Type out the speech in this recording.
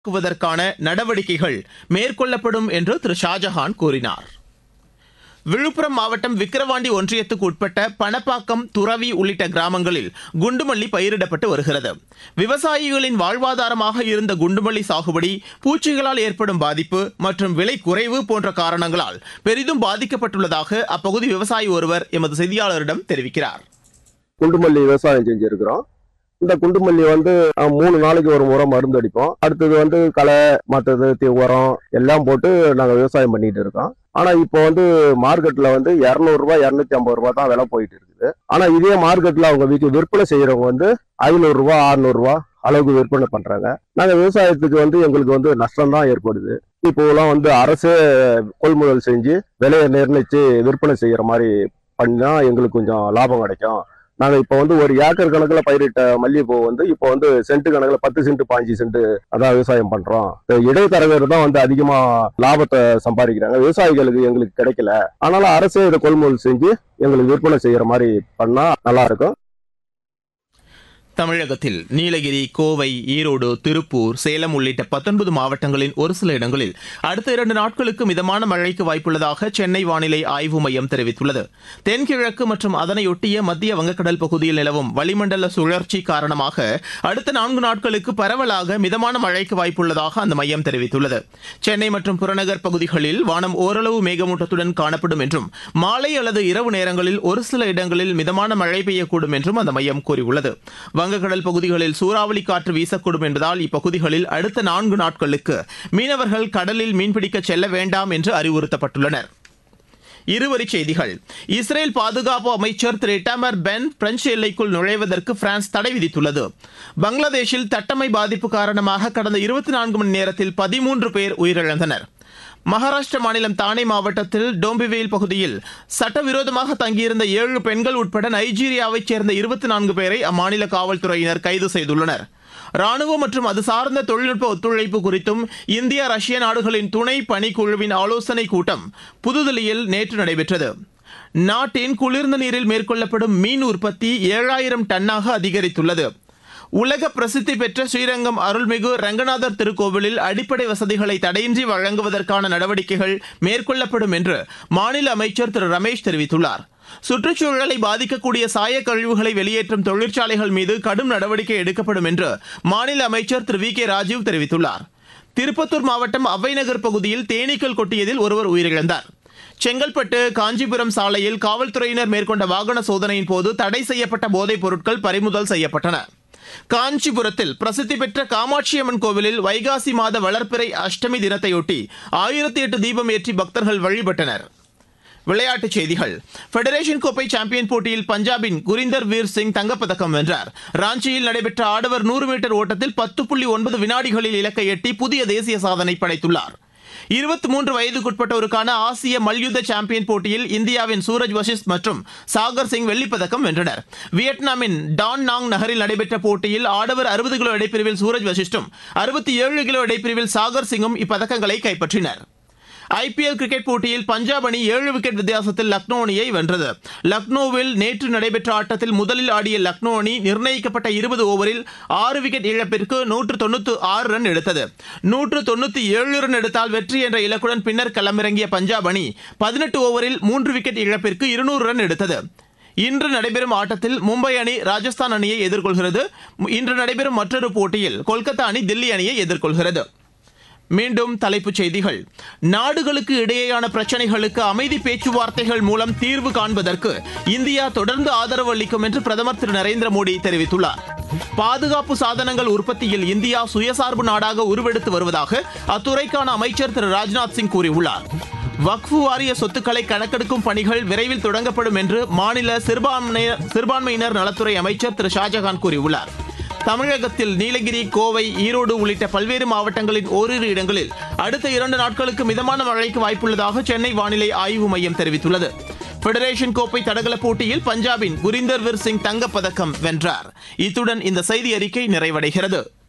க்குவதற்கான நடவடிக்கைகள் மேற்கொள்ளப்படும் என்று திரு ஷாஜஹான் கூறினார் விழுப்புரம் மாவட்டம் விக்கிரவாண்டி ஒன்றியத்துக்கு உட்பட்ட பணப்பாக்கம் துறவி உள்ளிட்ட கிராமங்களில் குண்டுமல்லி பயிரிடப்பட்டு வருகிறது விவசாயிகளின் வாழ்வாதாரமாக இருந்த குண்டுமல்லி சாகுபடி பூச்சிகளால் ஏற்படும் பாதிப்பு மற்றும் விலை குறைவு போன்ற காரணங்களால் பெரிதும் பாதிக்கப்பட்டுள்ளதாக அப்பகுதி விவசாயி ஒருவர் எமது செய்தியாளரிடம் தெரிவிக்கிறார் குண்டுமல்லி விவசாயம் செஞ்சிருக்கிறோம் இந்த குண்டுமல்லி வந்து அஹ், மூணு நாளைக்கு ஒரு முறை மருந்து அடிப்போம் அடுத்தது வந்து களை மற்றது தி- உரம் எல்லாம் போட்டு நாங்கள் விவசாயம் பண்ணிட்டு இருக்கோம் ஆனா இப்போ வந்து மார்க்கெட்ல வந்து இரநூறுபா இரநூத்தி ஐம்பது ரூபா தான் விலை போயிட்டு இருக்குது ஆனா இதே மார்க்கெட்ல அவங்க வீட்டு விற்பனை செய்யறவங்க வந்து ஐநூறு ரூபா அறுநூறு ரூபா அளவுக்கு விற்பனை பண்றாங்க நாங்க விவசாயத்துக்கு வந்து எங்களுக்கு வந்து நஷ்டம் தான் ஏற்படுது இப்போலாம் வந்து அரசே கொள்முதல் செஞ்சு விலையை நிர்ணயிச்சு விற்பனை செய்யற மாதிரி பண்ணா எங்களுக்கு கொஞ்சம் லாபம் கிடைக்கும் நாங்க இப்போ வந்து ஒரு ஏக்கர் கணக்குல பயிரிட்ட மல்லிகைப்பூ வந்து இப்போ வந்து சென்ட் கணக்குல பத்து சென்ட் பாஞ்சு சென்ட் அதான் விவசாயம் பண்றோம் இந்த இடைத்தரகர் தான் வந்து அதிகமா லாபத்தை சம்பாதிக்கிறாங்க விவசாயிகளுக்கு எங்களுக்கு கிடைக்கல ஆனாலும் அரசே இதை கொள்முதல் செஞ்சு எங்களுக்கு விற்பனை செய்யற மாதிரி பண்ணா நல்லா இருக்கும் தமிழகத்தில் நீலகிரி கோவை ஈரோடு திருப்பூர் சேலம் உள்ளிட்ட பத்தொன்பது மாவட்டங்களின் ஒரு சில இடங்களில் அடுத்த இரண்டு நாட்களுக்கு மிதமான மழைக்கு வாய்ப்புள்ளதாக சென்னை வானிலை ஆய்வு மையம் தெரிவித்துள்ளது தென்கிழக்கு மற்றும் அதனையொட்டிய மத்திய வங்கக்கடல் பகுதியில் நிலவும் வளிமண்டல சுழற்சி காரணமாக அடுத்த நான்கு நாட்களுக்கு பரவலாக மிதமான மழைக்கு வாய்ப்புள்ளதாக அந்த மையம் தெரிவித்துள்ளது சென்னை மற்றும் புறநகர் பகுதிகளில் வானம் ஓரளவு மேகமூட்டத்துடன் காணப்படும் என்றும் மாலை அல்லது இரவு நேரங்களில் ஒரு சில இடங்களில் மிதமான மழை பெய்யக்கூடும் என்றும் அந்த மையம் கூறியுள்ளது வங்கக்கடல் பகுதிகளில் சூறாவளி காற்று வீசக்கூடும் என்பதால் இப்பகுதிகளில் அடுத்த நான்கு நாட்களுக்கு மீனவர்கள் கடலில் மீன்பிடிக்க செல்ல வேண்டாம் என்று அறிவுறுத்தப்பட்டுள்ளனர் இருவரிச் செய்திகள் இஸ்ரேல் பாதுகாப்பு அமைச்சர் திரு இட்டாமர் பென் பிரெஞ்சு எல்லைக்குள் நுழைவதற்கு பிரான்ஸ் தடை விதித்துள்ளது பங்களாதேஷில் தட்டமை பாதிப்பு காரணமாக கடந்த இருபத்தி நான்கு மணி நேரத்தில் பதிமூன்று பேர் உயிரிழந்தனர் மகாராஷ்டிர மாநிலம் தானே மாவட்டத்தில் டோம்பிவேல் பகுதியில் சட்டவிரோதமாக தங்கியிருந்த ஏழு பெண்கள் உட்பட நைஜீரியாவைச் சேர்ந்த இருபத்தி நான்கு பேரை அம்மாநில காவல்துறையினர் கைது செய்துள்ளனர் ராணுவம் மற்றும் அது சார்ந்த தொழில்நுட்ப ஒத்துழைப்பு குறித்தும் இந்தியா ரஷ்ய நாடுகளின் துணை பணிக்குழுவின் ஆலோசனைக் கூட்டம் புதுதில்லியில் நேற்று நடைபெற்றது நாட்டின் குளிர்ந்த நீரில் மேற்கொள்ளப்படும் மீன் உற்பத்தி ஏழாயிரம் டன்னாக அதிகரித்துள்ளது உலக பிரசித்தி பெற்ற ஸ்ரீரங்கம் அருள்மிகு ரங்கநாதர் திருக்கோவிலில் அடிப்படை வசதிகளை தடையின்றி வழங்குவதற்கான நடவடிக்கைகள் மேற்கொள்ளப்படும் என்று மாநில அமைச்சர் திரு ரமேஷ் தெரிவித்துள்ளார் சுற்றுச்சூழலை பாதிக்கக்கூடிய சாய கழிவுகளை வெளியேற்றும் தொழிற்சாலைகள் மீது கடும் நடவடிக்கை எடுக்கப்படும் என்று மாநில அமைச்சர் திரு வி கே ராஜீவ் தெரிவித்துள்ளார் திருப்பத்தூர் மாவட்டம் அவ்வைநகர் பகுதியில் தேனீக்கள் கொட்டியதில் ஒருவர் உயிரிழந்தார் செங்கல்பட்டு காஞ்சிபுரம் சாலையில் காவல்துறையினர் மேற்கொண்ட வாகன சோதனையின் போது தடை செய்யப்பட்ட போதைப் பொருட்கள் பறிமுதல் செய்யப்பட்டன காஞ்சிபுரத்தில் பிரசித்தி பெற்ற காமாட்சியம்மன் கோவிலில் வைகாசி மாத வளர்ப்பிறை அஷ்டமி தினத்தையொட்டி ஆயிரத்தி எட்டு தீபம் ஏற்றி பக்தர்கள் வழிபட்டனர் விளையாட்டுச் செய்திகள் ஃபெடரேஷன் கோப்பை சாம்பியன் போட்டியில் பஞ்சாபின் குரிந்தர் வீர் சிங் தங்கப்பதக்கம் வென்றார் ராஞ்சியில் நடைபெற்ற ஆடவர் நூறு மீட்டர் ஓட்டத்தில் பத்து புள்ளி ஒன்பது வினாடிகளில் இலக்கை எட்டி புதிய தேசிய சாதனை படைத்துள்ளார் இருபத்தி மூன்று வயதுக்குட்பட்டோருக்கான ஆசிய மல்யுத்த சாம்பியன் போட்டியில் இந்தியாவின் சூரஜ் வஷிஸ்ட் மற்றும் சாகர் சிங் வெள்ளிப்பதக்கம் வென்றனர் வியட்நாமின் டான் நாங் நகரில் நடைபெற்ற போட்டியில் ஆடவர் அறுபது கிலோ இடைப்பிரிவில் சூரஜ் வஷிஷ்டும் அறுபத்தி ஏழு கிலோ இடைப்பிரிவில் சாகர் சிங்கும் இப்பதக்கங்களை கைப்பற்றினர் ஐபிஎல் கிரிக்கெட் போட்டியில் பஞ்சாப் அணி ஏழு விக்கெட் வித்தியாசத்தில் லக்னோ அணியை வென்றது லக்னோவில் நேற்று நடைபெற்ற ஆட்டத்தில் முதலில் ஆடிய லக்னோ அணி நிர்ணயிக்கப்பட்ட இருபது ஓவரில் ஆறு விக்கெட் இழப்பிற்கு நூற்று தொண்ணூற்று ஆறு ரன் எடுத்தது நூற்று தொண்ணூற்றி ஏழு ரன் எடுத்தால் வெற்றி என்ற இலக்குடன் பின்னர் களமிறங்கிய பஞ்சாப் அணி பதினெட்டு ஓவரில் மூன்று விக்கெட் இழப்பிற்கு இருநூறு ரன் எடுத்தது இன்று நடைபெறும் ஆட்டத்தில் மும்பை அணி ராஜஸ்தான் அணியை எதிர்கொள்கிறது இன்று நடைபெறும் மற்றொரு போட்டியில் கொல்கத்தா அணி தில்லி அணியை எதிர்கொள்கிறது மீண்டும் தலைப்புச் செய்திகள் நாடுகளுக்கு இடையேயான பிரச்சனைகளுக்கு அமைதி பேச்சுவார்த்தைகள் மூலம் தீர்வு காண்பதற்கு இந்தியா தொடர்ந்து ஆதரவு அளிக்கும் என்று பிரதமர் திரு நரேந்திர மோடி தெரிவித்துள்ளார் பாதுகாப்பு சாதனங்கள் உற்பத்தியில் இந்தியா சுயசார்பு நாடாக உருவெடுத்து வருவதாக அத்துறைக்கான அமைச்சர் திரு ராஜ்நாத் சிங் கூறியுள்ளார் வக்ஃபு வாரிய சொத்துக்களை கணக்கெடுக்கும் பணிகள் விரைவில் தொடங்கப்படும் என்று மாநில சிறுபான்மையினர் சிறுபான்மையினர் நலத்துறை அமைச்சர் திரு ஷாஜகான் கூறியுள்ளார் தமிழகத்தில் நீலகிரி கோவை ஈரோடு உள்ளிட்ட பல்வேறு மாவட்டங்களின் ஓரிரு இடங்களில் அடுத்த இரண்டு நாட்களுக்கு மிதமான மழைக்கு வாய்ப்புள்ளதாக சென்னை வானிலை ஆய்வு மையம் தெரிவித்துள்ளது ஃபெடரேஷன் கோப்பை தடகள போட்டியில் பஞ்சாபின் குரிந்தர் வீர் சிங் தங்கப்பதக்கம் வென்றார் இத்துடன் இந்த செய்தி அறிக்கை நிறைவடைகிறது